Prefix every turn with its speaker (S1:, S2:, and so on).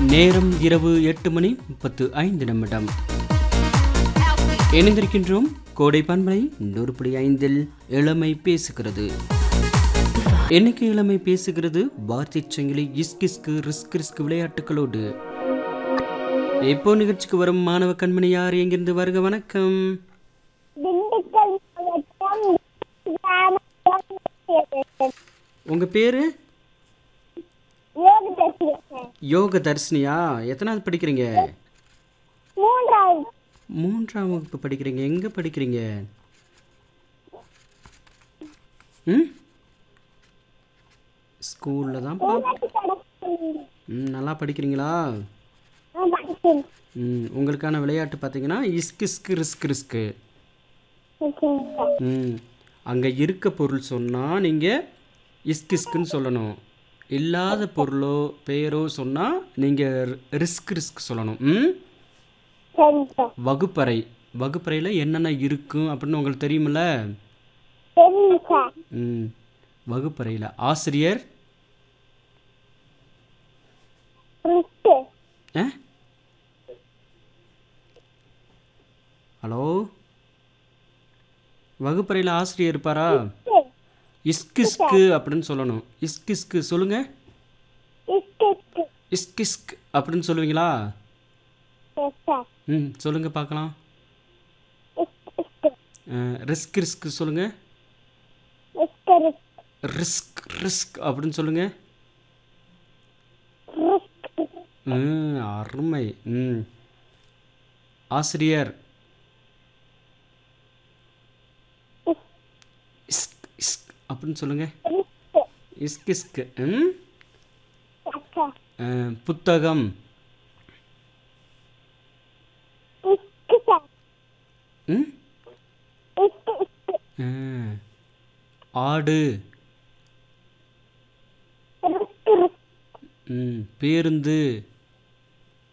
S1: நேரம் இரவு எட்டு மணி முப்பத்து ஐந்து நிமிடம் இணைந்திருக்கின்றோம் கோடை பண்பலை நூறு புள்ளி ஐந்தில் இளமை பேசுகிறது என்னைக்கு இளமை பேசுகிறது வார்த்தை சங்கிலி இஸ்கிஸ்கு ரிஸ்க் ரிஸ்க் விளையாட்டுகளோடு இப்போ நிகழ்ச்சிக்கு வரும் மாணவ கண்மணி யார் எங்கிருந்து வருக வணக்கம்
S2: திண்டுக்கல் மாவட்டம் கிராமம்
S1: உங்க பேரு
S2: யோக தரிசனம்
S1: யோக தர்ஷினியா எத்தனாவது படிக்கிறீங்க
S2: மூன்றாவது
S1: மூன்றாம் வகுப்பு படிக்கிறீங்க எங்க படிக்கிறீங்க ம் ஸ்கூலில் தான் பா- ம் நல்லா படிக்கிறீங்களா ம் உங்களுக்கான விளையாட்டு பார்த்தீங்கன்னா இஸ்கு இஸ்கு ரிஸ்க் ரிஸ்க்கு ம் அங்கே இருக்க பொருள் சொன்னால் நீங்கள் இஸ்க் இஸ்க்குன்னு சொல்லணும் இல்லாத பொருளோ பெயரோ சொன்னால் நீங்கள் ரிஸ்க் ரிஸ்க் சொல்லணும் ம்
S2: சரிங்க சார்
S1: வகுப்பறை வகுப்பறையில் என்னென்ன இருக்கும் அப்படின்னு உங்களுக்கு தெரியுமில்ல
S2: சரிங்க சார்
S1: ம் வகுப்பறையில் ஆசிரியர்
S2: ரிஸ்க்கு
S1: ஆ ஹலோ வகுப்பறையில் ஆசிரியர் இருப்பாரா இஸ்கு இஸ்கு அப்படின்னு சொல்லணும் இஸ்கு இஸ்கு சொல்லுங்க
S2: இஸ்கு இஸ்கு
S1: இஸ்க் இஸ்க் அப்படின்னு சொல்லுவீங்களா
S2: எஸ் சார்
S1: ம் சொல்லுங்க பார்க்கலாம்
S2: இஸ்கு இஸ்கு
S1: ரிஸ்க் ரிஸ்க் சொல்லுங்க
S2: இஸ்கு
S1: ரிஸ்க் ரிஸ்க் அப்படின்னு சொல்லுங்க
S2: ரிஸ்க்
S1: ம் அருமை ம் ஆசிரியர் இஸ்க் இஸ்க் அப்படின்னு சொல்லுங்க
S2: ரிஸ்க்கு
S1: இஸ்க் இஸ்க் ம்
S2: அக்கா
S1: அஹ், புத்தகம்
S2: இஸ்கு சார்
S1: ம்
S2: இஸ்கு இஸ்கு
S1: அஹ், ஆடு
S2: ரிஸ்கு ரிஸ்க்
S1: ம் பேருந்து